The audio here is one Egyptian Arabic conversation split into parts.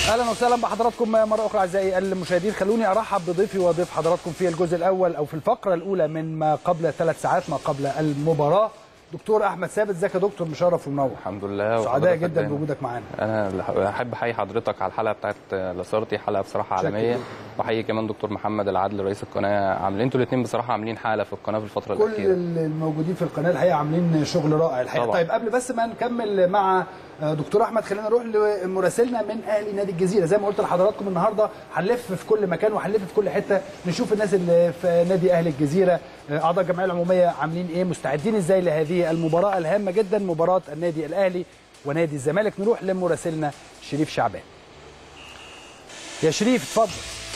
اهلا وسهلا بحضراتكم مره اخرى اعزائي المشاهدين خلوني ارحب بضيفي وضيف حضراتكم في الجزء الاول او في الفقره الاولى من ما قبل ثلاث ساعات ما قبل المباراه دكتور احمد ثابت ازيك يا دكتور مشرف ومنور الحمد لله سعداء وحضرتك جدا دايما. بوجودك معانا انا احب احيي حضرتك على الحلقه بتاعت لاسارتي حلقه بصراحه شكراً. عالميه واحيي كمان دكتور محمد العدل رئيس القناه عاملين انتوا الاثنين بصراحه عاملين حاله في القناه في الفتره كل الاخيره الموجودين في القناه الحقيقه عاملين شغل رائع الحقيقه طبعاً. طيب قبل بس ما نكمل مع آه، دكتور احمد خلينا نروح لمراسلنا من اهلي نادي الجزيره زي ما قلت لحضراتكم النهارده هنلف في كل مكان وهنلف في كل حته نشوف الناس اللي في نادي اهلي الجزيره آه، اعضاء الجمعيه العموميه عاملين ايه مستعدين ازاي لهذه المباراه الهامه جدا مباراه النادي الاهلي ونادي الزمالك نروح لمراسلنا شريف شعبان يا شريف اتفضل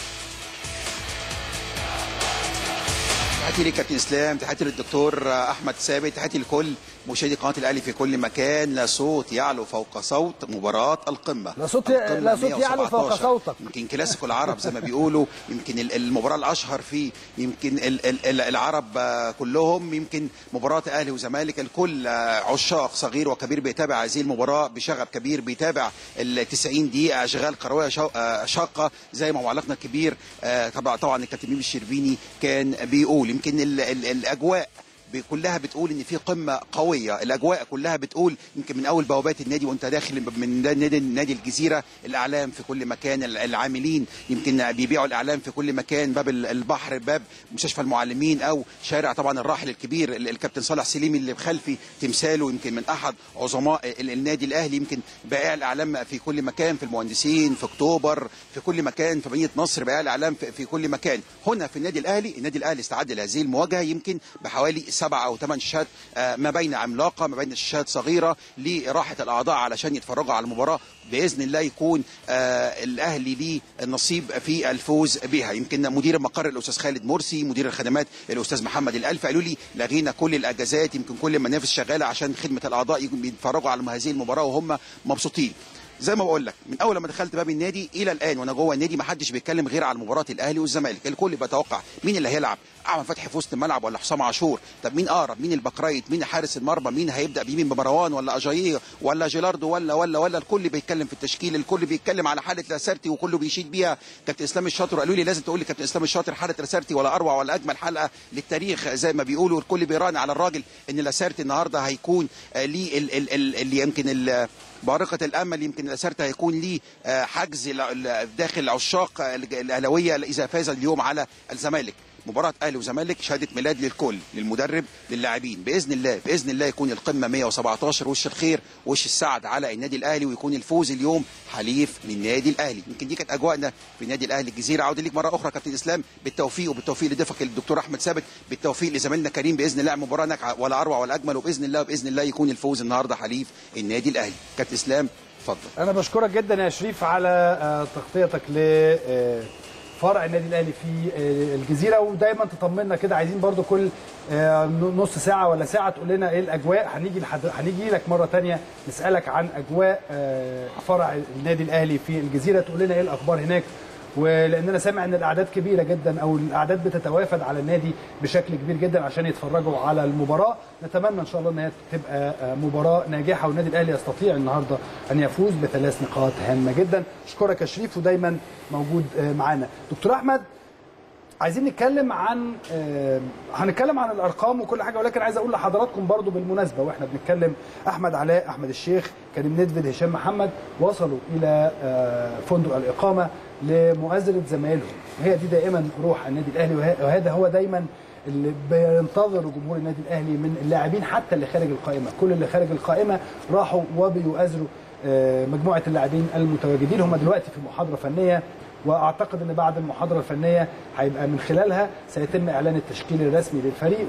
تحياتي لك كابتن اسلام تحياتي للدكتور احمد ثابت تحياتي لكل مشاهدي قناه الاهلي في كل مكان لا صوت يعلو فوق صوت مباراه القمه لا صوت- القمة لا صوت يعلو فوق 117. صوتك. يمكن كلاسيكو العرب زي ما بيقولوا يمكن ال- المباراه الاشهر فيه يمكن ال- ال- ال- العرب آه، كلهم يمكن مباراه اهلي وزمالك الكل آه، عشاق صغير وكبير بيتابع هذه المباراه بشغف كبير بيتابع ال 90 دقيقه اشغال كرويه شو- آه، شاقه زي ما معلقنا الكبير آه، طبعا طبعا الكابتن ميمي الشربيني كان بيقول يمكن ال- ال- الاجواء ب- كلها بتقول ان في قمه قويه الاجواء كلها بتقول يمكن من اول بوابات النادي وانت داخل من ده- نادي نادي الجزيره الاعلام في كل مكان ال- العاملين يمكن بيبيعوا الاعلام في كل مكان باب ال- البحر باب مستشفى المعلمين او شارع طبعا الراحل الكبير ال- الكابتن صالح سليمي اللي بخلفي تمثاله يمكن من احد عظماء ال- النادي الاهلي يمكن بائع الاعلام في كل مكان في المهندسين في اكتوبر في كل مكان في مدينه نصر بائع الاعلام في, في كل مكان هنا في النادي الاهلي النادي الاهلي استعد لهذه المواجهه يمكن بحوالي سبع او ثمان شاشات آه، ما بين عملاقه ما بين شاشات صغيره لراحه الاعضاء علشان يتفرجوا على المباراه باذن الله يكون آه، الاهلي ليه النصيب في الفوز بها يمكن مدير المقر الاستاذ خالد مرسي مدير الخدمات الاستاذ محمد الالف قالوا لي لغينا كل الاجازات يمكن كل المنافس شغاله عشان خدمه الاعضاء يكون بيتفرجوا على هذه المباراه وهم مبسوطين زي ما بقول لك من اول ما دخلت باب النادي الى الان وانا جوه النادي ما حدش بيتكلم غير على مباراه الاهلي والزمالك الكل بيتوقع مين اللي هيلعب اعمل فتحي في وسط الملعب ولا حسام عاشور طب مين اقرب مين البكرايت مين حارس المرمى مين هيبدا بيمين بمروان ولا اجاييه ولا جيلاردو ولا ولا ولا الكل بيتكلم في التشكيل الكل بيتكلم على حاله لاسارتي وكله بيشيد بيها كابتن اسلام الشاطر قالوا لي لازم تقول لي كابتن اسلام الشاطر حاله لاسارتي ولا اروع ولا اجمل حلقه للتاريخ زي ما بيقولوا الكل بيراهن على الراجل ان لاسارتي النهارده هيكون آه، ليه ال- ال- ال- اللي يمكن ال- بارقة الأمل يمكن لاسارتي هيكون ليه آه، حجز ل- ل- داخل عشاق آه، الأهلاوية إذا فاز اليوم على الزمالك مباراة أهلي وزمالك شهادة ميلاد للكل للمدرب للاعبين بإذن الله بإذن الله يكون القمة 117 وش الخير وش السعد على النادي الأهلي ويكون الفوز اليوم حليف للنادي الأهلي يمكن دي كانت أجواءنا في النادي الأهلي الجزيرة عودة ليك مرة أخرى كابتن إسلام بالتوفيق وبالتوفيق لضيفك الدكتور أحمد ثابت بالتوفيق لزميلنا كريم بإذن الله مباراة ناجحة ولا أروع ولا أجمل وبإذن الله وبإذن الله يكون الفوز النهاردة حليف النادي الأهلي كابتن إسلام اتفضل انا بشكرك جدا يا شريف على آه، تغطيتك ل آه، فرع النادي الاهلي في آه، الجزيره ودايما تطمنا كده عايزين برضو كل آه، نص ساعه ولا ساعه تقول لنا ايه الاجواء هنيجي لحد... هنيجي لك مره تانية نسالك عن اجواء آه، فرع النادي الاهلي في الجزيره تقول لنا ايه الاخبار هناك ولان انا سامع ان الاعداد كبيره جدا او الاعداد بتتوافد على النادي بشكل كبير جدا عشان يتفرجوا على المباراه نتمنى ان شاء الله ان هي تبقى آه، مباراه ناجحه والنادي الاهلي يستطيع النهارده ان يفوز بثلاث نقاط هامه جدا اشكرك يا شريف ودايما موجود آه، معانا دكتور احمد عايزين نتكلم عن آه، هنتكلم عن الارقام وكل حاجه ولكن عايز اقول لحضراتكم برضو بالمناسبه واحنا بنتكلم احمد علاء احمد الشيخ كريم ندفد هشام محمد وصلوا الى آه، فندق الاقامه لمؤازره زمايلهم هي دي دائما روح النادي الاهلي وه- وهذا هو دايما اللي بينتظر جمهور النادي الاهلي من اللاعبين حتى اللي خارج القائمه كل اللي خارج القائمه راحوا وبيؤازروا آه، مجموعه اللاعبين المتواجدين هم دلوقتي في محاضره فنيه واعتقد ان بعد المحاضره الفنيه هيبقى من خلالها سيتم اعلان التشكيل الرسمي للفريق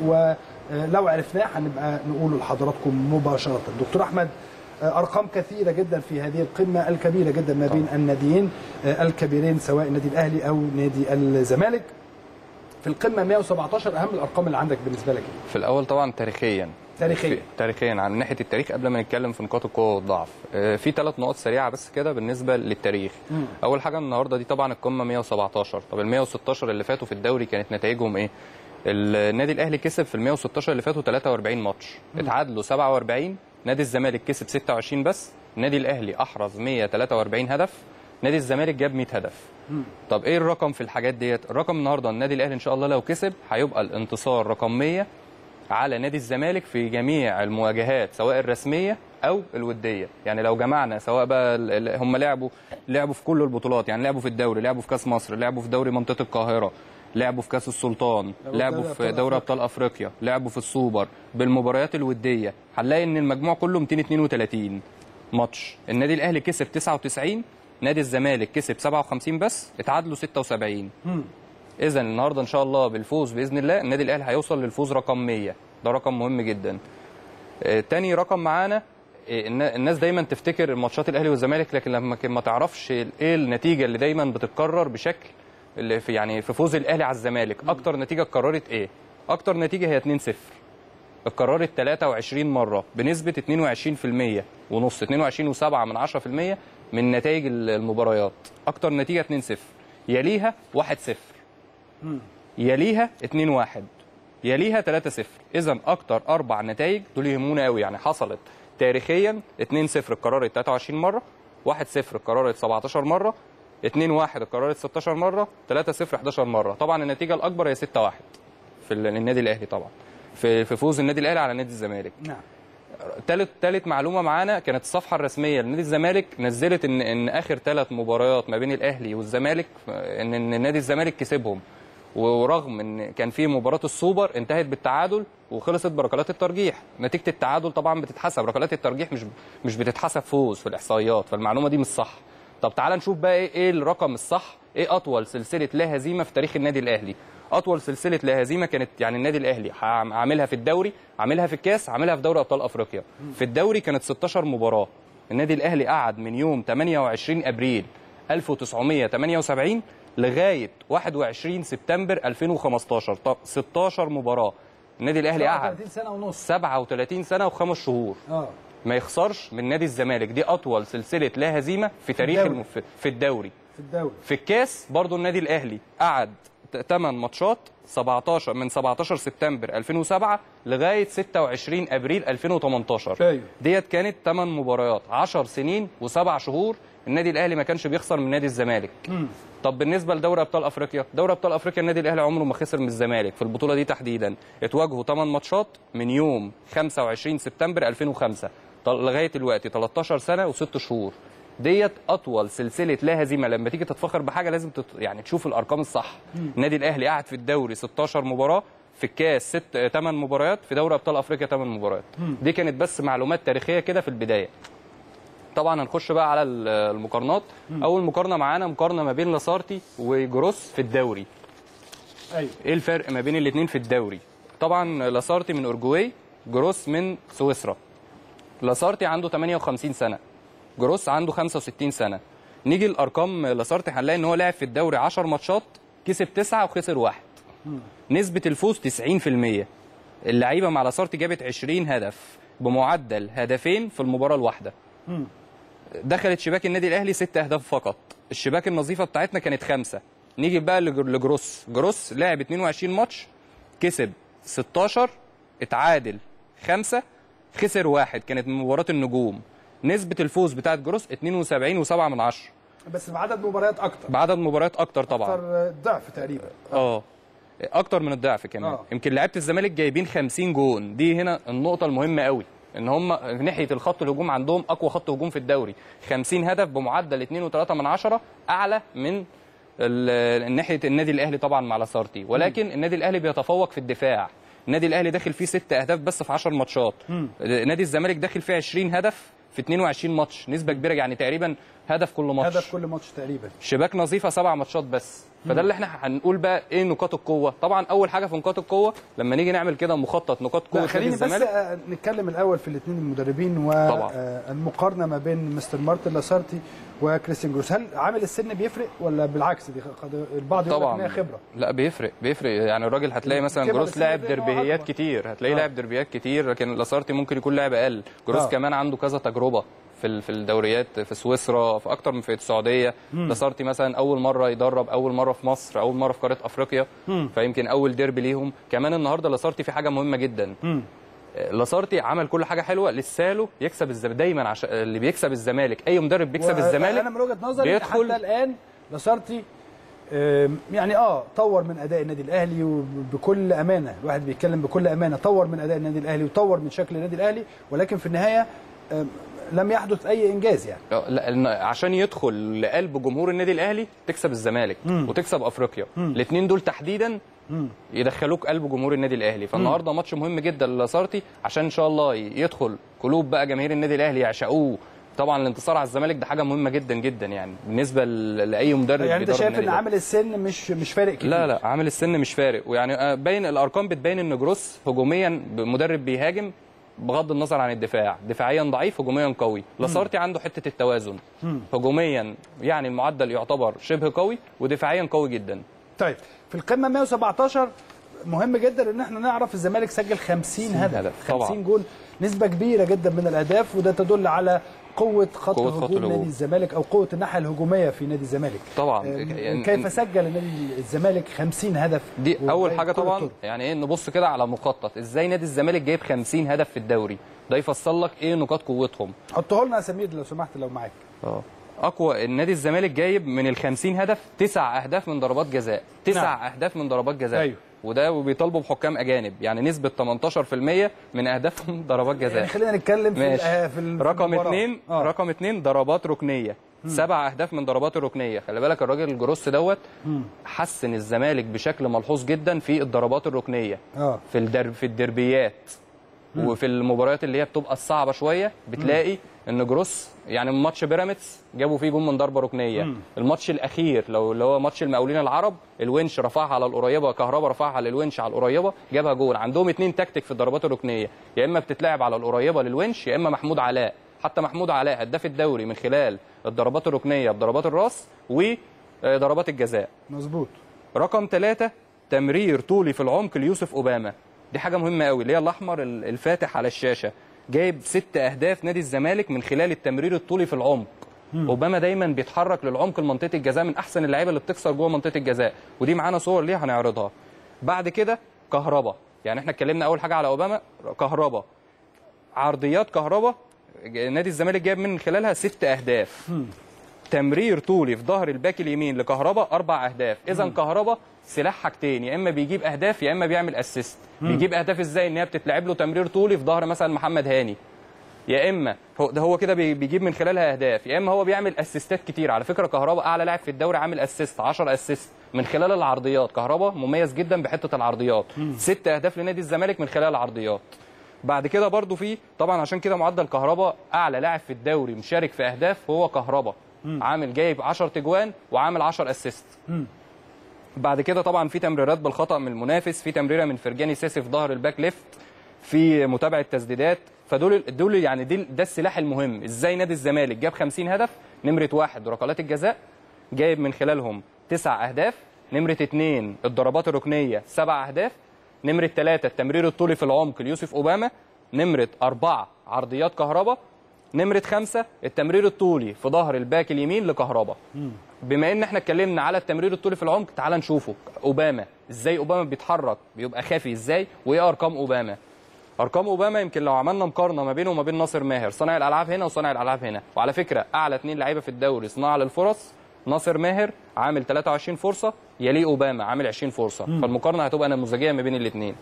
ولو عرفناه هنبقى نقوله لحضراتكم مباشره دكتور احمد آه، ارقام كثيره جدا في هذه القمه الكبيره جدا ما بين الناديين آه، الكبيرين سواء النادي الاهلي او نادي الزمالك في القمه 117 اهم الارقام اللي عندك بالنسبه لك إيه؟ في الاول طبعا تاريخيا تاريخيا. في- تاريخيا عن ناحيه التاريخ قبل ما نتكلم في نقاط القوه والضعف آه، في ثلاث نقاط سريعه بس كده بالنسبه للتاريخ مم. اول حاجه النهارده دي طبعا القمه 117 طب ال 116 اللي فاتوا في الدوري كانت نتائجهم ايه النادي الاهلي كسب في ال 116 اللي فاتوا 43 ماتش اتعادلوا 47 نادي الزمالك كسب 26 بس النادي الاهلي احرز 143 هدف نادي الزمالك جاب 100 هدف طب ايه الرقم في الحاجات ديت الرقم النهارده النادي الاهلي ان شاء الله لو كسب هيبقى الانتصار رقم 100 على نادي الزمالك في جميع المواجهات سواء الرسميه او الوديه يعني لو جمعنا سواء بقى ال- ال- هم لعبوا لعبوا في كل البطولات يعني لعبوا في الدوري لعبوا في كاس مصر لعبوا في دوري منطقه القاهره لعبوا في كاس السلطان لعبوا في لعبوا دوري في أبطال دوري ابطال افريقيا لعبوا في السوبر بالمباريات الوديه هنلاقي ان المجموع كله 232 ماتش النادي الاهلي كسب 99 نادي الزمالك كسب 57 بس اتعادلوا 76 اذا النهارده ان شاء الله بالفوز باذن الله النادي الاهلي هيوصل للفوز رقم 100 ده رقم مهم جدا آه، تاني رقم معانا آه، النا- الناس دايما تفتكر ماتشات الاهلي والزمالك لكن لما ك- ما تعرفش ايه النتيجه اللي دايما بتتكرر بشكل اللي في يعني في فوز الاهلي على الزمالك اكتر نتيجه اتكررت ايه اكتر نتيجه هي 2-0 اتكررت 23 مره بنسبه 22% ونص 22.7 من 10% من نتائج المباريات اكتر نتيجه 2-0 يليها 1-0 يليها 2-1 يليها 3-0 اذا اكتر اربع نتائج دول يهمونا قوي يعني حصلت تاريخيا 2-0 اتكررت 23 مره 1-0 اتكررت 17 مره 2-1 اتكررت 16 مره 3-0 11 مره طبعا النتيجه الاكبر هي 6-1 في ال- النادي الاهلي طبعا في في فوز النادي الاهلي على نادي الزمالك نعم تالت تالت معلومه معانا كانت الصفحه الرسميه لنادي الزمالك نزلت ان ان اخر ثلاث مباريات ما بين الاهلي والزمالك ان ان نادي الزمالك كسبهم ورغم ان كان في مباراه السوبر انتهت بالتعادل وخلصت بركلات الترجيح نتيجه التعادل طبعا بتتحسب ركلات الترجيح مش مش بتتحسب فوز في الاحصائيات فالمعلومه دي مش صح طب تعال نشوف بقى ايه ايه الرقم الصح ايه اطول سلسله لا هزيمه في تاريخ النادي الاهلي اطول سلسله لا هزيمه كانت يعني النادي الاهلي عام- عاملها في الدوري عاملها في الكاس عاملها في دوري ابطال افريقيا في الدوري كانت 16 مباراه النادي الاهلي قعد من يوم 28 ابريل 1978 لغايه 21 سبتمبر 2015 طب 16 مباراه النادي الاهلي قعد 30 سنه ونص 37 سنه وخمس شهور اه ما يخسرش من نادي الزمالك دي اطول سلسله لا هزيمه في تاريخ الدوري. الم... في- في الدوري في الدوري في الكاس برضو النادي الاهلي قعد 8 ماتشات 17 من 17 سبتمبر 2007 لغايه 26 ابريل 2018 أيوة. ديت كانت 8 مباريات 10 سنين وسبع شهور النادي الاهلي ما كانش بيخسر من نادي الزمالك طب بالنسبه لدوري ابطال افريقيا دوري ابطال افريقيا النادي الاهلي عمره ما خسر من الزمالك في البطوله دي تحديدا اتواجهوا 8 ماتشات من يوم 25 سبتمبر 2005 طل- لغايه دلوقتي 13 سنه و6 شهور ديت اطول سلسله لا هزيمه لما تيجي تتفخر بحاجه لازم تت... يعني تشوف الارقام الصح النادي الاهلي قعد في الدوري 16 مباراه في الكاس 6 8 مباريات في دوري ابطال افريقيا 8 مباريات دي كانت بس معلومات تاريخيه كده في البدايه طبعا هنخش بقى على ال- المقارنات اول مقارنه معانا مقارنه ما بين لاسارتي وجروس في الدوري ايوه ايه الفرق ما بين الاثنين في الدوري طبعا لاسارتي من اورجواي جروس من سويسرا لاسارتي عنده 58 سنه جروس عنده 65 سنه نيجي الارقام لاسارتي هنلاقي ان هو لعب في الدوري 10 ماتشات كسب 9 وخسر واحد نسبه الفوز 90% اللعيبه مع لاسارتي جابت 20 هدف بمعدل هدفين في المباراه الواحده دخلت شباك النادي الاهلي ست اهداف فقط الشباك النظيفه بتاعتنا كانت خمسه نيجي بقى لجر- لجروس جروس لعب 22 ماتش كسب 16 اتعادل خمسة خسر واحد كانت من مباراه النجوم نسبه الفوز بتاعت جروس 72.7 من عشرة بس بعدد مباريات اكتر بعدد مباريات اكتر طبعا اكتر ضعف تقريبا اه اكتر من الضعف كمان آه. يمكن لعيبه الزمالك جايبين 50 جون دي هنا النقطه المهمه قوي ان هم في ناحيه الخط الهجوم عندهم اقوى خط هجوم في الدوري 50 هدف بمعدل 2.3 من عشرة اعلى من ال- ناحيه النادي الاهلي طبعا مع لاسارتي ولكن النادي الاهلي بيتفوق في الدفاع النادي الاهلي داخل فيه ست اهداف بس في 10 ماتشات نادي الزمالك داخل فيه 20 هدف في 22 ماتش نسبه كبيره يعني تقريبا هدف كل ماتش هدف كل ماتش تقريبا شباك نظيفه سبع ماتشات بس فده اللي احنا هنقول بقى ايه نقاط القوه طبعا اول حاجه في نقاط القوه لما نيجي نعمل كده مخطط نقاط قوه لا نادي خليني بس الزمالك آه، نتكلم الاول في الاثنين المدربين طبعا. والمقارنه ما بين مستر مارتن لاسارتي وكريستيان جروس هل عامل السن بيفرق ولا بالعكس دي قد- البعض يقول لك ان طبعا هي خبره لا بيفرق بيفرق يعني الراجل هتلاقي مثلا كبر جروس السن لاعب ده إن هو دربيات أكبر. كتير هتلاقيه آه. لاعب دربيات كتير لكن لاسارتي ممكن يكون لاعب اقل جروس آه. كمان عنده كذا تجربه في ال- في الدوريات في سويسرا في اكتر من في السعوديه لاسارتي مثلا اول مره يدرب اول مره في مصر اول مره في قاره افريقيا فيمكن اول ديربي ليهم كمان النهارده لاسارتي في حاجه مهمه جدا لاسارتي عمل كل حاجه حلوه لساله يكسب الزمالك دايما عشان اللي بيكسب الزمالك اي مدرب بيكسب الزمالك انا من وجهه نظري بيدخل- حتى الان لاسارتي آم، يعني اه طور من اداء النادي الاهلي وبكل امانه الواحد بيتكلم بكل امانه طور من اداء النادي الاهلي وطور من شكل النادي الاهلي ولكن في النهايه آم، لم يحدث اي انجاز يعني لا إن عشان يدخل لقلب جمهور النادي الاهلي تكسب الزمالك وتكسب افريقيا الاثنين دول تحديدا يدخلوك قلب جمهور النادي الاهلي فالنهارده ماتش مهم جدا للاسارتي عشان ان شاء الله يدخل قلوب بقى جماهير النادي الاهلي يعشقوه طبعا الانتصار على الزمالك ده حاجه مهمه جدا جدا يعني بالنسبه ل- لاي مدرب يعني انت بيدرب شايف النادي ان الأهلي. عامل السن مش مش فارق كتير لا لا عامل السن مش فارق ويعني آه، باين الارقام بتبين ان جروس هجوميا مدرب بيهاجم بغض النظر عن الدفاع دفاعيا ضعيف هجوميا قوي لاسارتي عنده حته التوازن هجوميا يعني المعدل يعتبر شبه قوي ودفاعيا قوي جدا طيب في القمه 117 مهم جدا ان احنا نعرف الزمالك سجل 50 هدف هدف، 50 طبعاً. جول نسبه كبيره جدا من الاهداف وده تدل على قوه خط قوة خط هجوم الهجوم. نادي الزمالك او قوه الناحيه الهجوميه في نادي الزمالك طبعا آه، يعني كيف سجل النادي الزمالك 50 هدف دي اول وبكل حاجه طبعا الطرق. يعني ايه نبص كده على مخطط ازاي نادي الزمالك جايب 50 هدف في الدوري ده يفصل لك ايه نقاط قوتهم حطه لنا يا سمير لو سمحت لو معاك اه اقوى النادي الزمالك جايب من ال 50 هدف تسع اهداف من ضربات جزاء تسع نعم. اهداف من ضربات جزاء أيوه. وده بيطالبوا بحكام اجانب يعني نسبه 18% من اهدافهم ضربات جزاء يعني خلينا نتكلم في ماشي الأه- في ال- في رقم المباراة. اثنين آه. رقم اثنين ضربات ركنيه سبع اهداف من ضربات الركنيه خلي بالك الراجل الجروس دوت حسن الزمالك بشكل ملحوظ جدا في الضربات الركنيه اه في الدرب في الدربيات وفي المباريات اللي هي بتبقى الصعبه شويه بتلاقي ان جروس يعني ماتش بيراميدز جابوا فيه جون من ضربه ركنيه الماتش الاخير لو اللي هو ماتش المقاولين العرب الونش رفعها على القريبه كهربا رفعها للونش على القريبه جابها جون عندهم اتنين تكتيك في الضربات الركنيه يا اما بتتلعب على القريبه للونش يا اما محمود علاء حتى محمود علاء هداف الدوري من خلال الضربات الركنيه بضربات الراس وضربات الجزاء مظبوط رقم ثلاثة تمرير طولي في العمق ليوسف أوباما دي حاجة مهمة قوي اللي هي الأحمر ال- الفاتح على الشاشة جايب ست أهداف نادي الزمالك من خلال التمرير الطولي في العمق أوباما دايما بيتحرك للعمق لمنطقة الجزاء من أحسن اللعيبة اللي بتكسر جوه منطقة الجزاء ودي معانا صور ليها هنعرضها بعد كده كهربا يعني احنا اتكلمنا أول حاجة على أوباما كهربا عرضيات كهربا نادي الزمالك جايب من خلالها ست أهداف تمرير طولي في ظهر الباك اليمين لكهربا اربع اهداف اذا كهربا سلاح حاجتين يا اما بيجيب اهداف يا اما بيعمل اسيست بيجيب اهداف ازاي ان هي بتتلعب له تمرير طولي في ظهر مثلا محمد هاني يا اما هو ده هو كده بي- بيجيب من خلالها اهداف يا اما هو بيعمل اسيستات كتير على فكره كهربا اعلى لاعب في الدوري عامل اسيست 10 اسيست من خلال العرضيات كهربا مميز جدا بحته العرضيات ست اهداف لنادي الزمالك من خلال العرضيات بعد كده برضو في طبعا عشان كده معدل كهربا اعلى لاعب في الدوري مشارك في اهداف هو كهربا عامل جايب 10 تجوان وعامل 10 اسيست بعد كده طبعا في تمريرات بالخطا من المنافس في تمريره من فرجاني ساسي في ظهر الباك ليفت في متابعه تسديدات فدول دول يعني دي ده السلاح المهم ازاي نادي الزمالك جاب 50 هدف نمره واحد ركلات الجزاء جايب من خلالهم تسع اهداف نمره اثنين الضربات الركنيه سبع اهداف نمره ثلاثه التمرير الطولي في العمق ليوسف اوباما نمره اربعه عرضيات كهربا نمرة خمسة التمرير الطولي في ظهر الباك اليمين لكهربا بما ان احنا اتكلمنا على التمرير الطولي في العمق تعال نشوفه اوباما ازاي اوباما بيتحرك بيبقى خافي ازاي وايه ارقام اوباما ارقام اوباما يمكن لو عملنا مقارنه ما بينه وما بين ناصر ماهر صانع الالعاب هنا وصانع الالعاب هنا وعلى فكره اعلى اثنين لعيبه في الدوري صناعه للفرص ناصر ماهر عامل 23 فرصه يليه اوباما عامل 20 فرصه فالمقارنه هتبقى نموذجيه ما بين الاثنين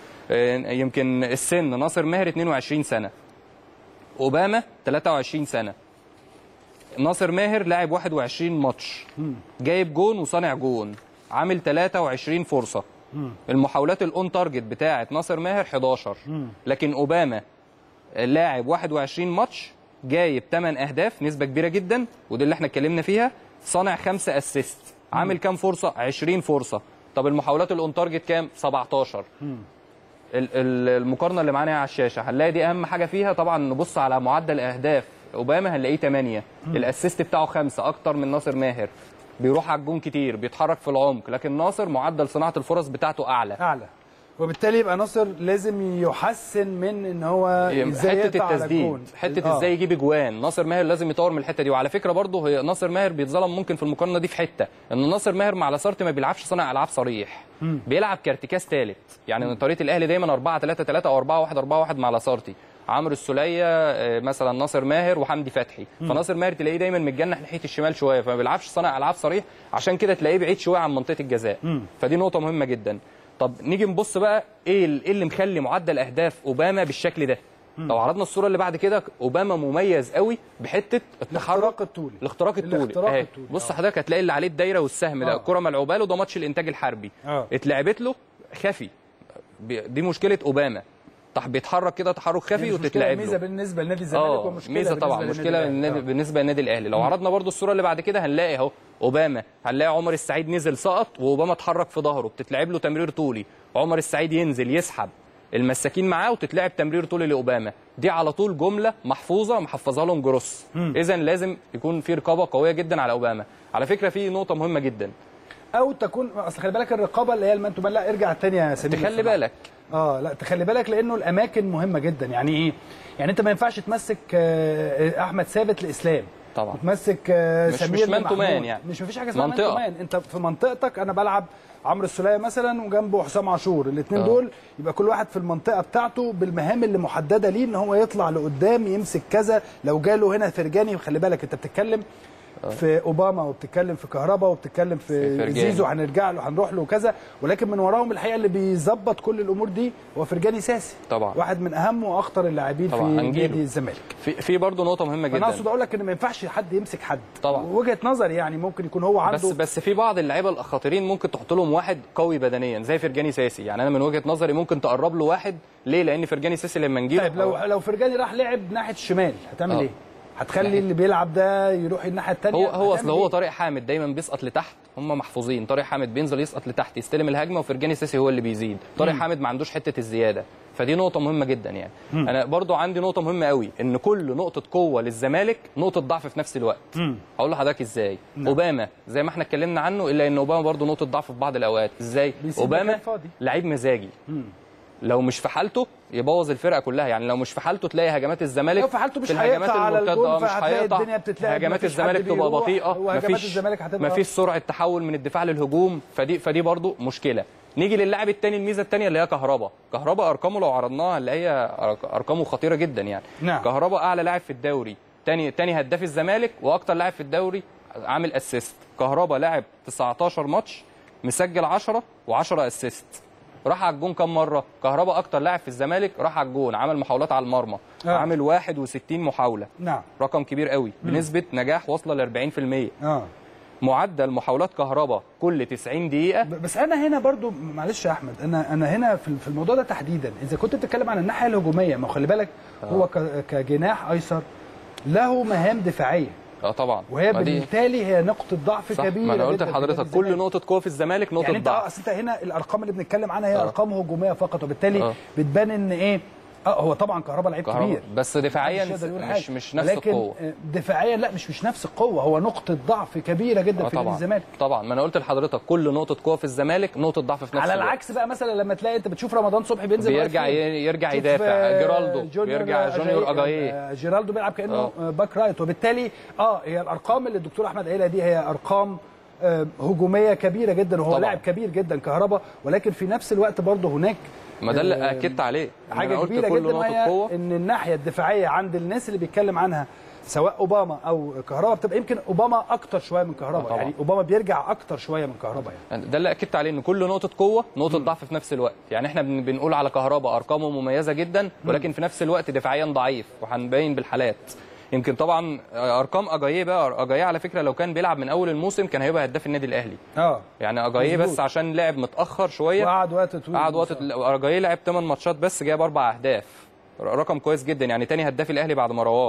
يمكن السن ناصر ماهر 22 سنه اوباما 23 سنه ناصر ماهر لاعب 21 ماتش جايب جون وصانع جون عامل 23 فرصه المحاولات الاون تارجت بتاعه ناصر ماهر 11 لكن اوباما لاعب 21 ماتش جايب 8 اهداف نسبه كبيره جدا ودي اللي احنا اتكلمنا فيها صانع 5 اسيست عامل كام فرصه 20 فرصه طب المحاولات الاون تارجت كام 17 ال- ال- المقارنه اللي معانا على الشاشه هنلاقي دي اهم حاجه فيها طبعا نبص على معدل اهداف اوباما هنلاقيه 8 الاسيست بتاعه 5 اكتر من ناصر ماهر بيروح على الجون كتير بيتحرك في العمق لكن ناصر معدل صناعه الفرص بتاعته اعلى اعلى وبالتالي يبقى ناصر لازم يحسن من ان هو ازاي حته يقطع على التسديد الجون. حته آه. ازاي يجيب اجوان ناصر ماهر لازم يطور من الحته دي وعلى فكره برضه هي ناصر ماهر بيتظلم ممكن في المقارنه دي في حته ان ناصر ماهر مع لاسارتي ما بيلعبش صانع العاب صريح بيلعب كارتكاز ثالث يعني من طريقه الاهلي دايما 4 3 3 او 4 1 4 1 مع لاسارتي عمرو السوليه آه، مثلا ناصر ماهر وحمدي فتحي فناصر ماهر تلاقيه دايما متجنح ناحيه الشمال شويه فما بيلعبش صانع العاب صريح عشان كده تلاقيه بعيد شويه عن منطقه الجزاء فدي نقطه مهمه جدا طب نيجي نبص بقى ايه ال- إيه اللي مخلي معدل اهداف اوباما بالشكل ده لو عرضنا الصوره اللي بعد كده اوباما مميز قوي بحته التحرك الاختراق الطولي الاختراق الطولي الاختراق أهي. الطولي. بص آه. حضرتك هتلاقي اللي عليه الدايره والسهم ده آه. الكره ملعوبه له ده ماتش الانتاج الحربي آه. اتلعبت له خفي بي- دي مشكله اوباما طح بيتحرك كده تحرك خفي مش مشكلة، وتتلعب ميزه له بالنسبه لنادي الزمالك اه ومشكله ميزه طبعا بالنسبة مشكله للنادي للنادي- الأهلي. بالنسبه للنادي الاهلي لو عرضنا برضو الصوره اللي بعد كده هنلاقي اهو اوباما هنلاقي عمر السعيد نزل سقط واوباما اتحرك في ظهره بتتلعب له تمرير طولي عمر السعيد ينزل يسحب المساكين معاه وتتلعب تمرير طولي لاوباما دي على طول جمله محفوظه محفظها لهم جروس اذا لازم يكون في رقابه قويه جدا على اوباما على فكره في نقطه مهمه جدا او تكون اصل خلي بالك الرقابه اللي هي المان تو مان لا ارجع تاني يا سمير تخلي الصراحة. بالك اه لا تخلي بالك لانه الاماكن مهمه جدا يعني ايه يعني انت ما ينفعش تمسك آه، احمد ثابت لاسلام طبعا. وتمسك آه، مش- سمير مش مان تو لمحمود. مان يعني. مش مفيش حاجه اسمها مان منطقة. تو مان انت في منطقتك انا بلعب عمرو السوليه مثلا وجنبه حسام عاشور الاثنين آه. دول يبقى كل واحد في المنطقه بتاعته بالمهام اللي محدده ليه ان هو يطلع لقدام يمسك كذا لو جاله هنا فرجاني خلي بالك انت بتتكلم في اوباما وبتتكلم في كهربا وبتتكلم في, في فرجاني. زيزو هنرجع له هنروح له وكذا ولكن من وراهم الحقيقه اللي بيظبط كل الامور دي هو فرجاني ساسي طبعا. واحد من اهم واخطر اللاعبين في طبعا، هنجيله. نادي الزمالك في في برضه نقطه مهمه فانا جدا اقصد اقول لك ان ما ينفعش حد يمسك حد طبعا. وجهه نظري يعني ممكن يكون هو عنده بس بس في بعض اللعيبه الخطيرين ممكن تحط لهم واحد قوي بدنيا زي فرجاني ساسي يعني انا من وجهه نظري ممكن تقرب له واحد ليه لان فرجاني ساسي لما نجيله طيب لو لو فرجاني راح لعب ناحيه الشمال هتعمل آه. ايه؟ هتخلي اللي بيلعب ده يروح الناحيه الثانيه هو هو اصل هو طارق حامد دايما بيسقط لتحت هم محفوظين طارق حامد بينزل يسقط لتحت يستلم الهجمه وفرجاني ساسي هو اللي بيزيد طارق حامد ما عندوش حته الزياده فدي نقطه مهمه جدا يعني انا برضو عندي نقطه مهمه قوي ان كل نقطه قوه للزمالك نقطه ضعف في نفس الوقت هقول لحضرتك ازاي اوباما زي ما احنا اتكلمنا عنه الا ان اوباما برضو نقطه ضعف في بعض الاوقات ازاي بيسيب اوباما مكان فاضي. لعيب مزاجي لو مش في حالته يبوظ الفرقه كلها يعني لو مش في حالته تلاقي هجمات الزمالك لو في حالته مش الهجمات هيقطع على المرتدة، الجون، آه، مش فهتلاقي هيقطع. الدنيا بتتلعب، هجمات مفيش حد الزمالك تبقى بيروح، بطيئه وهجمات مفيش الزمالك هتبقى- مفيش سرعه تحول من الدفاع للهجوم فدي فدي برضو مشكله نيجي للاعب الثاني الميزه الثانيه اللي هي كهربا كهربا ارقامه لو عرضناها هنلاقيها أرق- ارقامه خطيره جدا يعني نعم. كهربا اعلى لاعب في الدوري تاني تاني هداف الزمالك واكتر لاعب في الدوري عامل اسيست كهربا لاعب 19 ماتش مسجل 10 و10 اسيست راح على الجون كام مره كهربا اكتر لاعب في الزمالك راح على الجون عمل محاولات على المرمى آه. عامل 61 محاوله نعم رقم كبير قوي بنسبه نجاح واصله ل 40% اه معدل محاولات كهربا كل 90 دقيقه ب- بس انا هنا برضو معلش يا احمد انا انا هنا في في الموضوع ده تحديدا اذا كنت بتتكلم عن الناحيه الهجوميه ما هو خلي بالك هو ك- كجناح ايسر له مهام دفاعيه اه طبعا وهي ما دي- بالتالي هي نقطه ضعف صح كبيره ما انا قلت جداً في نادي لحضرتك كل الزمالك. نقطه قوه في الزمالك نقطه يعني انت اه ضعف اصل انت هنا الارقام اللي بنتكلم عنها هي آه. ارقام هجوميه فقط وبالتالي آه. بتبان ان ايه اه هو طبعا كهربا لعيب كهربا كبير بس دفاعيا محدش يقدر يقول مش حاجة. مش نفس ولكن القوه آه، دفاعيا لا مش مش نفس القوه هو نقطه ضعف كبيره جدا اه في نادي طبعا الزمالك طبعا ما انا قلت لحضرتك كل نقطه قوه في الزمالك نقطه ضعف في نفس على الوقت. العكس بقى مثلا لما تلاقي انت بتشوف رمضان صبحي بينزل بيرجع واقف فين. ي- يرجع تشوف، يدافع. آه، جيرالدو جونيور بيرجع أجاي- جونيور أجاييه. آه، جيرالدو بيلعب كانه آه. آه، باك رايت وبالتالي اه هي الارقام اللي الدكتور احمد قايلها دي هي ارقام آه، هجوميه كبيره جدا وهو طبعاً. لاعب كبير جدا كهربا ولكن في نفس الوقت برضه هناك ما ده اللي آه، اكدت عليه إن حاجه أنا قلت كبيره كل جدا نقطه وهي قوه ان الناحيه الدفاعيه عند الناس اللي بيتكلم عنها سواء اوباما او كهربا بتبقى يمكن اوباما اكتر شويه من كهربا طبعاً. يعني اوباما بيرجع اكتر شويه من كهربا يعني ده اللي اكدت عليه ان كل نقطه قوه نقطه ضعف في نفس الوقت يعني احنا بن- بنقول على كهربا ارقامه مميزه جدا ولكن في نفس الوقت دفاعيا ضعيف وهنبين بالحالات يمكن طبعا ارقام اجاييه بقى اجاييه على فكره لو كان بيلعب من اول الموسم كان هيبقى هداف النادي الاهلي اه يعني اجاييه مظبوط. بس عشان لعب متاخر شويه وقعد وقت طويل قعد وقت اجاييه لعب 8 ماتشات بس جاب اربع اهداف رقم كويس جدا يعني تاني هداف الاهلي بعد مروان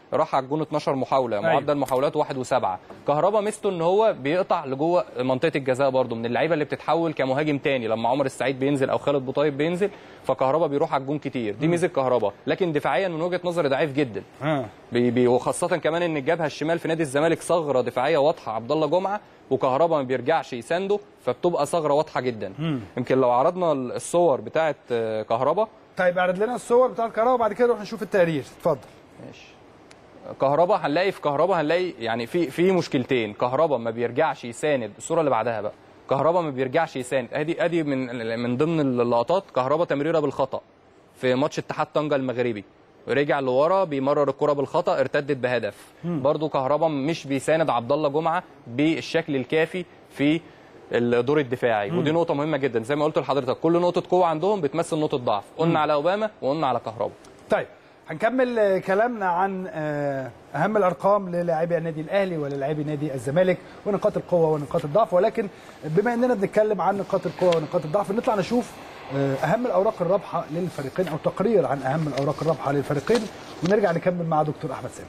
راح على الجون 12 محاوله أيوة. معدل محاولات 1 و7 كهربا ميزته ان هو بيقطع لجوه منطقه الجزاء برده من اللعيبه اللي بتتحول كمهاجم تاني لما عمر السعيد بينزل او خالد بوطيب بينزل فكهربا بيروح على الجون كتير دي ميزه كهربا لكن دفاعيا من وجهه نظري ضعيف جدا آه. بي بي وخاصه كمان ان الجبهه الشمال في نادي الزمالك ثغره دفاعيه واضحه عبد الله جمعه وكهربا ما بيرجعش يسانده فبتبقى ثغره واضحه جدا يمكن لو عرضنا الصور بتاعه آه، كهربا طيب اعرض لنا الصور بتاعت الكهرباء وبعد كده نروح نشوف التقرير اتفضل ماشي كهربا هنلاقي في كهربا هنلاقي يعني في في مشكلتين كهربا ما بيرجعش يساند الصوره اللي بعدها بقى كهربا ما بيرجعش يساند ادي ادي من من ضمن اللقطات كهربا تمريره بالخطا في ماتش اتحاد طنجه المغربي رجع لورا بيمرر الكره بالخطا ارتدت بهدف برضو كهربا مش بيساند عبد الله جمعه بالشكل الكافي في الدور الدفاعي ودي نقطه مهمه جدا زي ما قلت لحضرتك كل نقطه قوه عندهم بتمثل نقطه ضعف قلنا على اوباما وقلنا على كهربا طيب هنكمل آه، كلامنا عن آه، اهم الارقام للاعبي النادي الاهلي وللاعبي نادي الزمالك ونقاط القوه ونقاط الضعف ولكن بما اننا بنتكلم عن نقاط القوه ونقاط الضعف نطلع نشوف آه، اهم الاوراق الرابحه للفريقين او تقرير عن اهم الاوراق الرابحه للفريقين ونرجع نكمل مع دكتور احمد سامي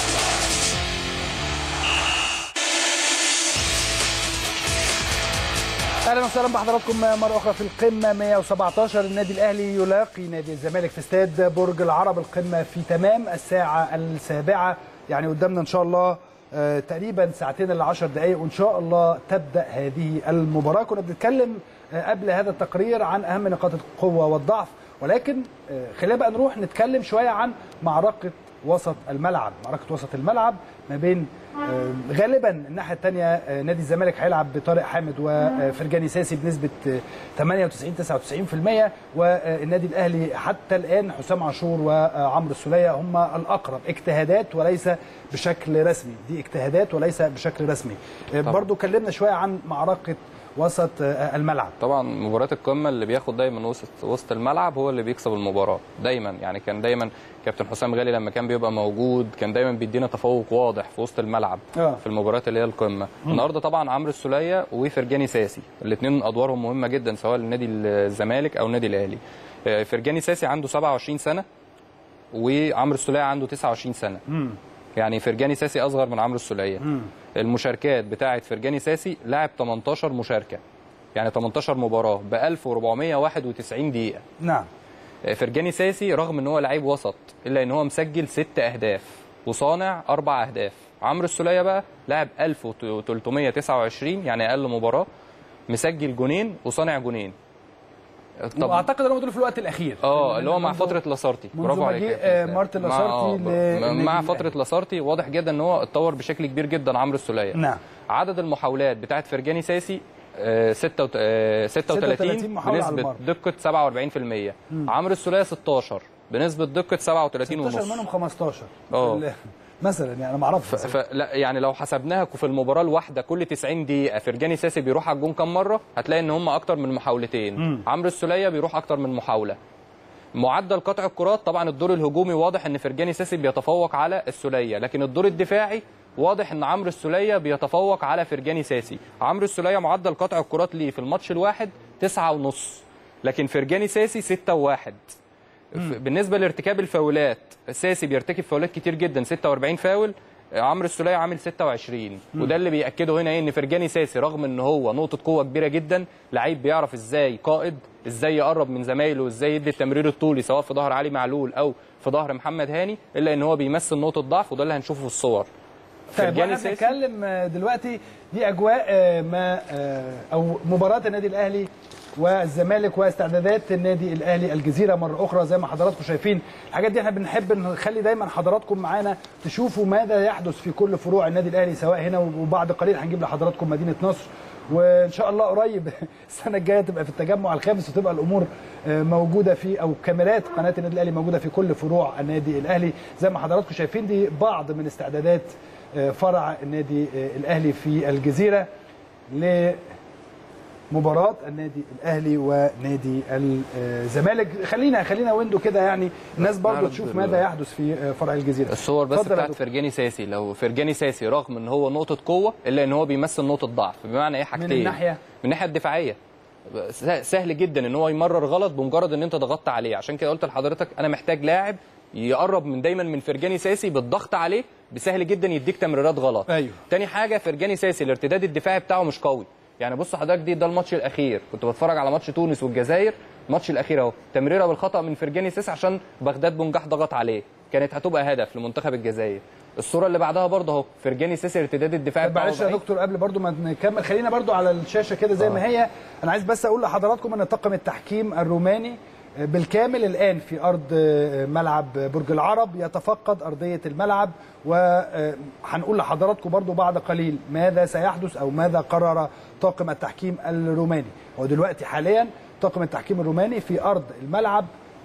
اهلا وسهلا بحضراتكم مره اخرى في القمه 117 النادي الاهلي يلاقي نادي الزمالك في استاد برج العرب القمه في تمام الساعه السابعه يعني قدامنا ان شاء الله آه، تقريبا ساعتين الا 10 دقائق وان شاء الله تبدا هذه المباراه كنا بنتكلم آه، قبل هذا التقرير عن اهم نقاط القوه والضعف ولكن آه، خلينا بقى نروح نتكلم شويه عن معركه وسط الملعب معركه وسط الملعب ما بين آه، غالبا الناحيه الثانيه نادي الزمالك هيلعب بطارق حامد وفرجاني ساسي بنسبه آه، 98 99% والنادي الاهلي حتى الان حسام عاشور وعمرو السوليه هم الاقرب اجتهادات وليس بشكل رسمي دي اجتهادات وليس بشكل رسمي آه، برضو كلمنا شويه عن معركه وسط آه، الملعب طبعا مباريات القمه اللي بياخد دايما وسط وسط الملعب هو اللي بيكسب المباراه دايما يعني كان دايما كابتن حسام غالي لما كان بيبقى موجود كان دايما بيدينا تفوق واضح في وسط الملعب آه. في المباريات اللي هي القمه النهارده طبعا عمرو السوليه وفرجاني ساسي الاثنين ادوارهم مهمه جدا سواء لنادي الزمالك او النادي الاهلي آه، فرجاني ساسي عنده 27 سنه وعمرو السوليه عنده 29 سنه يعني فرجاني ساسي اصغر من عمرو السوليه المشاركات بتاعه فرجاني ساسي لعب 18 مشاركه يعني 18 مباراه ب 1491 دقيقه نعم فرجاني ساسي رغم ان هو لعيب وسط الا ان هو مسجل ست اهداف وصانع اربع اهداف عمرو السوليه بقى لعب 1329 يعني اقل مباراه مسجل جونين وصانع جونين طب واعتقد ان هو دول في الوقت الاخير اه اللي هو مع منذ- فتره لاسارتي منذ برافو عليك مجيء، يا كابتن آه، إسلام. مارتن مع- لاسارتي آه، للنادي مع الأهلي. فتره لاسارتي واضح جدا ان هو اتطور بشكل كبير جدا عمرو السوليه نعم. عدد المحاولات بتاعت فرجاني ساسي آه، ستة وت- آه، 36 36 محاولة على بنسبه المرمى. دقه 47% عمرو السوليه 16 بنسبه دقه 37 16 ونص منهم 15 آه. في ال- مثلا يعني انا ما اعرفش ف... لا يعني لو حسبناها في المباراه الواحده كل 90 دقيقه فرجاني ساسي بيروح على الجون كام مره هتلاقي ان هم اكتر من محاولتين عمرو السوليه بيروح اكتر من محاوله معدل قطع الكرات طبعا الدور الهجومي واضح ان فرجاني ساسي بيتفوق على السوليه لكن الدور الدفاعي واضح ان عمرو السوليه بيتفوق على فرجاني ساسي عمرو السوليه معدل قطع الكرات ليه في الماتش الواحد تسعة ونص لكن فرجاني ساسي ستة وواحد ف- بالنسبه لارتكاب الفاولات ساسي بيرتكب فاولات كتير جدا 46 فاول عمرو السوليه عامل 26 وده اللي بياكده هنا ايه ان فرجاني ساسي رغم ان هو نقطه قوه كبيره جدا لعيب بيعرف ازاي قائد ازاي يقرب من زمايله ازاي يدي التمرير الطولي سواء في ظهر علي معلول او في ظهر محمد هاني الا ان هو بيمثل نقطه ضعف وده اللي هنشوفه في الصور طيب فرجاني واحنا بنتكلم آه، دلوقتي دي اجواء آه، ما آه، او مباراه النادي الاهلي والزمالك واستعدادات النادي الاهلي الجزيره مره اخرى زي ما حضراتكم شايفين الحاجات دي احنا بنحب نخلي دايما حضراتكم معانا تشوفوا ماذا يحدث في كل فروع النادي الاهلي سواء هنا وبعد قليل هنجيب لحضراتكم مدينه نصر وان شاء الله قريب السنه الجايه تبقى في التجمع الخامس وتبقى الامور آه، موجوده في او كاميرات قناه النادي الاهلي موجوده في كل فروع النادي الاهلي زي ما حضراتكم شايفين دي بعض من استعدادات آه، فرع النادي آه، الاهلي في الجزيره لمباراه النادي الاهلي ونادي الزمالك خلينا خلينا ويندو كده يعني الناس برضو نعرض تشوف ال- ماذا يحدث في آه، فرع الجزيره الصور بس اتفضل يا بتاعت دكتور. فرجاني ساسي لو فرجاني ساسي رغم ان هو نقطه قوه الا ان هو بيمثل نقطه ضعف بمعنى ايه حاجتين الناحية؟ من الناحيه الدفاعيه س- سهل جدا ان هو يمرر غلط بمجرد ان انت ضغطت عليه عشان كده قلت لحضرتك انا محتاج لاعب يقرب من دايما من فرجاني ساسي بالضغط عليه بسهل جدا يديك تمريرات غلط أيوه. تاني حاجه فرجاني ساسي الارتداد الدفاعي بتاعه مش قوي يعني بص حضرتك دي ده الماتش الاخير كنت بتفرج على ماتش تونس والجزائر الماتش الاخير اهو تمريره بالخطا من فرجاني ساسي عشان بغداد بنجاح ضغط عليه كانت هتبقى هدف لمنتخب الجزائر الصوره اللي بعدها برضه اهو فرجاني ساسي الارتداد الدفاعي طب بتاعه معلش يا ضعيف. دكتور قبل برضو ما نكمل خلينا برضو على الشاشه كده زي ما هي انا عايز بس اقول لحضراتكم ان طاقم التحكيم الروماني بالكامل الان في ارض ملعب برج العرب يتفقد ارضيه الملعب وهنقول لحضراتكم برضو بعد قليل ماذا سيحدث او ماذا قرر طاقم التحكيم الروماني ودلوقتي حاليا طاقم التحكيم الروماني في ارض الملعب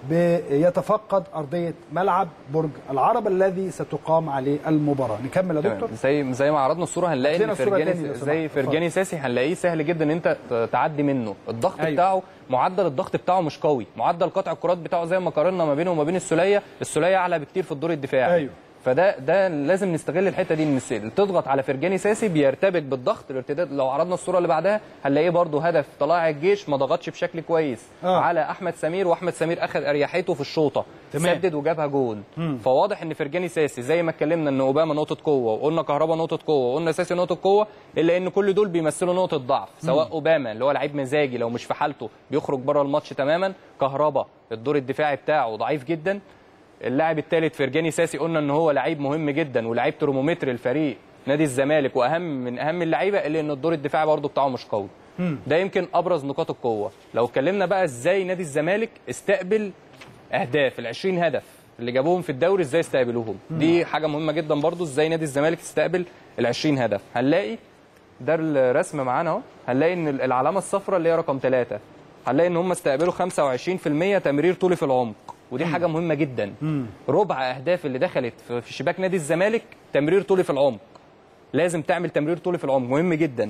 يتفقد ارضيه ملعب برج العرب الذي ستقام عليه المباراه نكمل يا دكتور تمام. زي زي ما عرضنا الصوره هنلاقي هات لنا ان الصورة تاني لو فرجاني سمحت. زي اتفضل. فرجاني ساسي هنلاقيه سهل جدا ان انت ت- تعدي منه الضغط أيوة. أيوة. بتاعه معدل الضغط بتاعه مش قوي معدل قطع الكرات بتاعه زي ما قارنا ما بينه وما بين السوليه السوليه اعلى بكتير في الدور الدفاعي أيوة. فده ده لازم نستغل الحته دي ان الس- تضغط على فرجاني ساسي بيرتبك بالضغط الارتداد لو عرضنا الصوره اللي بعدها هنلاقيه برده هدف طلائع الجيش ما ضغطش بشكل كويس آه. على احمد سمير واحمد سمير اخذ اريحيته في الشوطه تمام. سدد وجابها جون فواضح ان فرجاني ساسي زي ما اتكلمنا ان اوباما نقطه قوه وقلنا كهربا نقطه قوه وقلنا ساسي نقطه قوه الا ان كل دول بيمثلوا نقطه ضعف سواء اوباما اللي هو لعيب مزاجي لو مش في حالته بيخرج بره الماتش تماما كهربا الدور الدفاعي بتاعه ضعيف جدا اللاعب الثالث فرجاني ساسي قلنا ان هو لعيب مهم جدا ولعيب ترمومتر الفريق نادي الزمالك واهم من اهم اللعيبه الا ان الدور الدفاعي برضه بتاعه مش قوي ده يمكن ابرز نقاط القوه لو اتكلمنا بقى ازاي نادي الزمالك استقبل اهداف ال 20 هدف اللي جابوهم في الدوري ازاي استقبلوهم دي حاجه مهمه جدا برضو ازاي نادي الزمالك استقبل ال 20 هدف هنلاقي ده الرسم معانا اهو هنلاقي ان العلامه الصفراء اللي هي رقم ثلاثة هنلاقي ان هم استقبلوا 25% تمرير طولي في العمق ودي حاجه مهمه جدا ربع اهداف اللي دخلت في في شباك نادي الزمالك تمرير طولي في العمق لازم تعمل تمرير طولي في العمق مهم جدا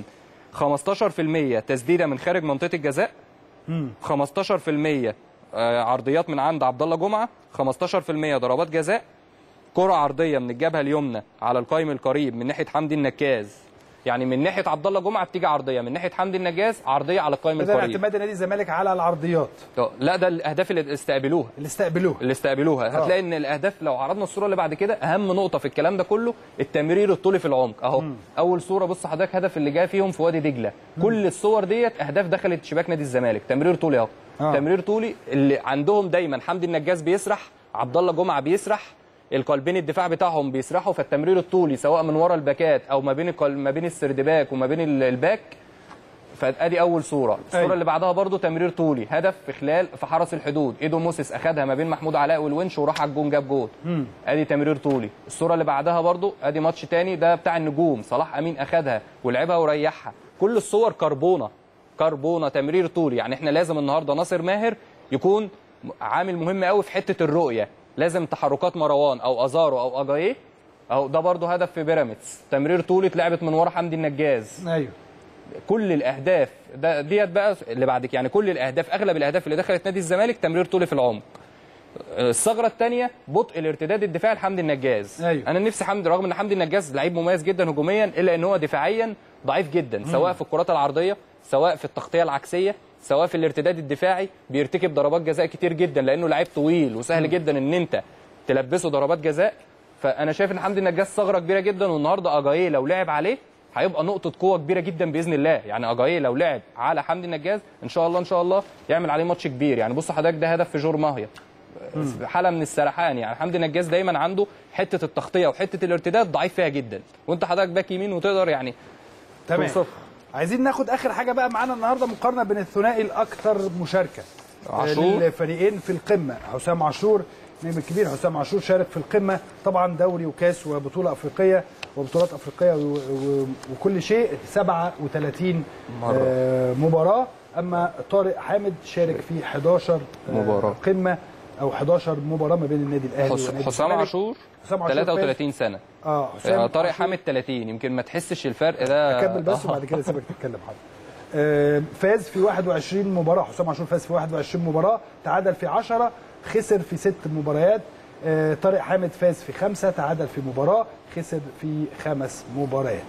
15% تسديده من خارج منطقه الجزاء 15% آه، عرضيات من عند عبد الله جمعه 15% ضربات جزاء كره عرضيه من الجبهه اليمنى على القايم القريب من ناحيه حمدي النكاز يعني من ناحيه عبد الله جمعه بتيجي عرضيه من ناحيه حمدي النجاز عرضيه على القايم ده القريب اعتماد نادي الزمالك على العرضيات آه، لا ده الاهداف اللي استقبلوها اللي استقبلوها اللي استقبلوها آه. هتلاقي ان الاهداف لو عرضنا الصوره اللي بعد كده اهم نقطه في الكلام ده كله التمرير الطولي في العمق اهو اول صوره بص حضرتك هدف اللي جاي فيهم في وادي دجله كل الصور ديت اهداف دخلت شباك نادي الزمالك تمرير طولي اهو آه. تمرير طولي اللي عندهم دايما حمدي النجاز بيسرح عبد الله جمعه بيسرح القلبين الدفاع بتاعهم بيسرحوا فالتمرير الطولي سواء من ورا الباكات او ما بين القل- ما بين السردباك وما بين ال- الباك فادي اول صوره الصوره أيوة. اللي بعدها برضو تمرير طولي هدف في خلال في حرس الحدود ايدو موسيس اخدها ما بين محمود علاء والونش وراح على الجون جاب جول ادي تمرير طولي الصوره اللي بعدها برضو ادي ماتش تاني ده بتاع النجوم صلاح امين اخدها ولعبها وريحها كل الصور كربونه كربونه تمرير طولي يعني احنا لازم النهارده ناصر ماهر يكون عامل مهم قوي في حته الرؤيه لازم تحركات مروان او ازارو او اجايه اهو ده برضو هدف في بيراميدز تمرير طولي اتلعبت من ورا حمدي النجاز ايوه كل الاهداف ده ديت بقى اللي بعدك يعني كل الاهداف اغلب الاهداف اللي دخلت نادي الزمالك تمرير طولي في العمق الثغره الثانيه بطء الارتداد الدفاعي لحمدي النجاز أيوة. انا نفسي حمدي رغم ان حمدي النجاز لعيب مميز جدا هجوميا الا ان هو دفاعيا ضعيف جدا سواء في الكرات العرضيه سواء في التغطيه العكسيه سواء في الارتداد الدفاعي بيرتكب ضربات جزاء كتير جدا لانه لعيب طويل وسهل جدا ان انت تلبسه ضربات جزاء فانا شايف ان حمدي النجاز ثغره كبيره جدا والنهارده اجاييه لو لعب عليه هيبقى نقطة قوة كبيرة جدا بإذن الله، يعني أجاييه لو لعب على حمدي النجاز إن شاء الله إن شاء الله يعمل عليه ماتش كبير، يعني بص حضرتك ده هدف في جور ماهيا. حالة من السرحان يعني حمدي النجاز دايما عنده حتة التغطية وحتة الارتداد ضعيف فيها جدا، وأنت حضرتك باك يمين وتقدر يعني تمام توصف. عايزين ناخد اخر حاجه بقى معانا النهارده مقارنه بين الثنائي الاكثر مشاركه عاشور. للفريقين في القمه حسام عاشور نجم الكبير حسام عاشور شارك في القمه طبعا دوري وكاس وبطوله افريقيه وبطولات افريقيه و... و... وكل شيء 37 مرة. آه مباراه اما طارق حامد شارك في 11 آه، مباراة. قمه او 11 مباراه ما بين النادي الاهلي حس- والنادي حسام الزمالك. عاشور حسام عاشور 33 سنة اه آه، حسام طارق عاشور. حامد 30 يمكن ما تحسش الفرق ده اكمل بس آه. وبعد كده سيبك تتكلم حضرتك آه، فاز في 21 مباراه حسام عاشور فاز في 21 مباراه تعادل في 10 خسر في ست مباريات آه، طارق حامد فاز في خمسه تعادل في مباراه خسر في خمس مباريات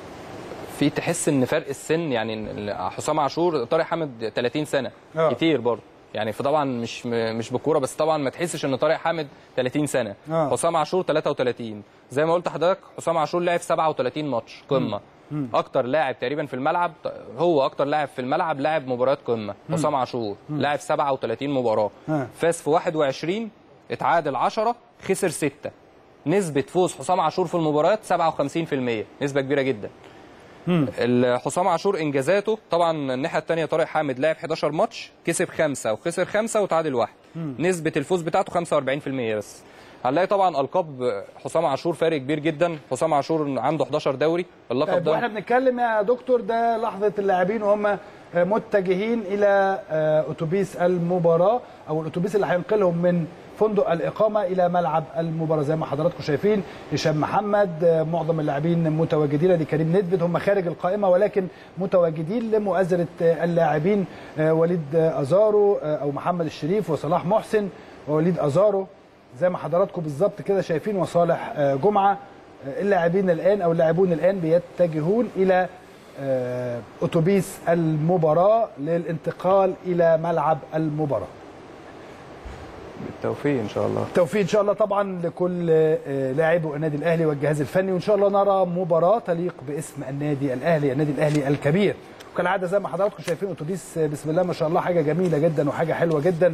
في تحس ان فرق السن يعني إن حسام عاشور طارق حامد 30 سنه آه. كتير برضه يعني فطبعا مش م- مش بالكوره بس طبعا ما تحسش ان طارق حامد 30 سنه آه. حسام عاشور 33 زي ما قلت لحضرتك حسام عاشور لعب 37 ماتش قمه اكتر لاعب تقريبا في الملعب هو اكتر لاعب في الملعب لاعب مباريات قمه حسام عاشور لاعب 37 مباراه آه. فاز في 21 اتعادل 10 خسر 6 نسبة فوز حسام عاشور في المباريات 57% نسبة كبيرة جدا ال- حسام عاشور انجازاته طبعا الناحيه الثانيه طارق حامد لعب 11 ماتش كسب خمسه وخسر خمسه وتعادل واحد نسبه الفوز بتاعته 45% بس هنلاقي طبعا القاب حسام عاشور فارق كبير جدا حسام عاشور عنده 11 دوري اللقب طيب ده واحنا بنتكلم يا دكتور ده لحظه اللاعبين وهم متجهين الى آه، اتوبيس المباراه او الاتوبيس اللي هينقلهم من فندق الاقامه الى ملعب المباراه زي ما حضراتكم شايفين هشام محمد آه، معظم اللاعبين متواجدين دي كريم ندفد هم خارج القائمه ولكن متواجدين لمؤازره آه، اللاعبين آه، وليد آه، ازارو آه، او محمد الشريف وصلاح محسن ووليد ازارو زي ما حضراتكم بالظبط كده شايفين وصالح آه، جمعه آه، اللاعبين الان او اللاعبون الان بيتجهون الى آه، اتوبيس المباراه للانتقال الى ملعب المباراه بالتوفيق ان شاء الله توفيق ان شاء الله طبعا لكل آه، لاعبو النادي الاهلي والجهاز الفني وان شاء الله نرى مباراه تليق باسم النادي الاهلي النادي الاهلي الكبير وكالعاده زي ما حضراتكم شايفين اتوبيس آه، بسم الله ما شاء الله حاجه جميله جدا وحاجه حلوه جدا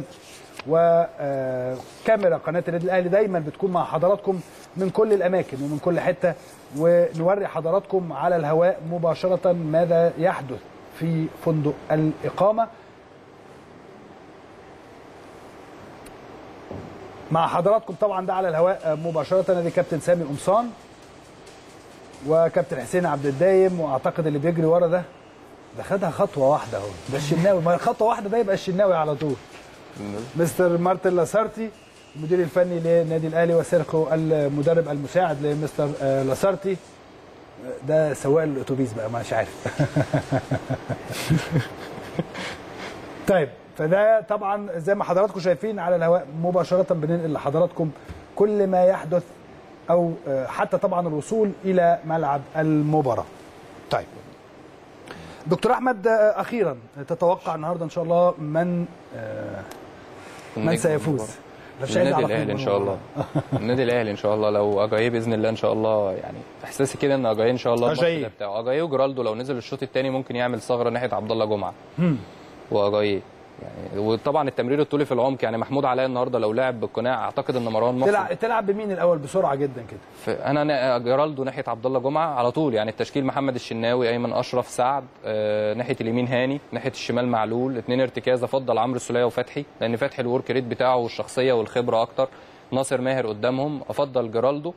وكاميرا قناه النادي الاهلي دايما بتكون مع حضراتكم من كل الاماكن ومن كل حته ونوري حضراتكم على الهواء مباشره ماذا يحدث في فندق الاقامه مع حضراتكم طبعا ده على الهواء مباشره ادي كابتن سامي قمصان وكابتن حسين عبد الدايم واعتقد اللي بيجري ورا ده ده خدها خطوه واحده اهو ده الشناوي ما خطوه واحده ده يبقى الشناوي على طول مستر مارتن لاسارتي المدير الفني للنادي الاهلي وسيرخو المدرب المساعد لمستر آه، لاسارتي ده سواق الاتوبيس بقى مش عارف طيب فده طبعا زي ما حضراتكم شايفين على الهواء مباشره بننقل لحضراتكم كل ما يحدث او آه، حتى طبعا الوصول الى ملعب المباراه. طيب دكتور احمد آه، اخيرا تتوقع النهارده ان شاء الله من آه، من سيفوز؟ أنا مش عايز النادي أعرف الاهلي ان مين شاء المباراة. الله النادي الاهلي ان شاء الله لو اجاييه باذن الله ان شاء الله يعني احساسي كده ان اجاييه ان شاء الله الماتش أجاييه. ده بتاعه اجاييه وجرالدو لو نزل الشوط الثاني ممكن يعمل ثغره ناحيه عبد الله جمعه واجاييه يعني وطبعا التمرير الطولي في العمق يعني محمود علاء النهارده لو لعب بالقناع اعتقد ان مروان محسن تلعب تلعب بمين الاول بسرعه جدا كده؟ ف- انا نا- جرالدو ناحيه عبد الله جمعه على طول يعني التشكيل محمد الشناوي ايمن اشرف سعد آه ناحيه اليمين هاني ناحيه الشمال معلول اثنين ارتكاز افضل عمرو السوليه وفتحي لان فتحي الورك ريت بتاعه والشخصيه والخبره اكتر ناصر ماهر قدامهم افضل جرالدو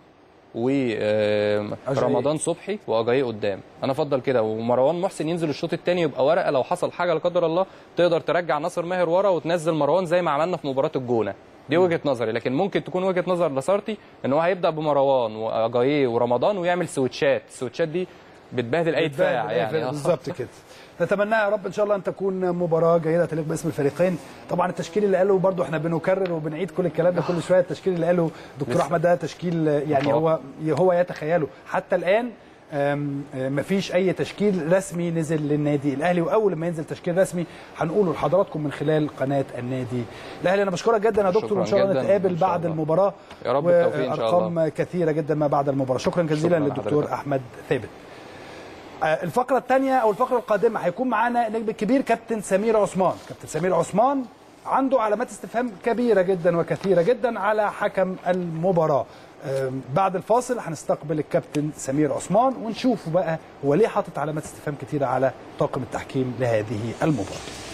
ورمضان صبحي واجاييه قدام انا افضل كده ومروان محسن ينزل الشوط الثاني يبقى ورقه لو حصل حاجه لا قدر الله تقدر ترجع ناصر ماهر ورا وتنزل مروان زي ما عملنا في مباراه الجونه دي وجهه نظري لكن ممكن تكون وجهه نظر لاسارتي ان هو هيبدا بمروان واجاييه ورمضان ويعمل سويتشات السويتشات دي بتبهدل اي دفاع يعني آه. بالظبط كده نتمنى يا رب ان شاء الله ان تكون مباراه جيده تليق باسم الفريقين طبعا التشكيل اللي قاله برضو احنا بنكرر وبنعيد كل الكلام ده كل شويه التشكيل اللي قاله دكتور لسه. احمد ده تشكيل يعني هو هو يتخيله حتى الان أم، أم، مفيش اي تشكيل رسمي نزل للنادي الاهلي واول ما ينزل تشكيل رسمي هنقوله لحضراتكم من خلال قناه النادي الاهلي انا بشكرك جدا يا دكتور شكراً وان شاء الله جداً. نتقابل إن شاء بعد الله. المباراه يا رب بالتوفيق إن شاء الله. وارقام كثيره جدا ما بعد المباراه شكرا جزيلا شكراً للدكتور لحضرتك. احمد ثابت آه، الفقرة الثانية أو الفقرة القادمة هيكون معانا النجم الكبير كابتن سمير عثمان، كابتن سمير عثمان عنده علامات استفهام كبيرة جدا وكثيرة جدا على حكم المباراة. آم، بعد الفاصل هنستقبل الكابتن سمير عثمان ونشوف بقى هو ليه حاطط علامات استفهام كتيرة على طاقم التحكيم لهذه المباراة.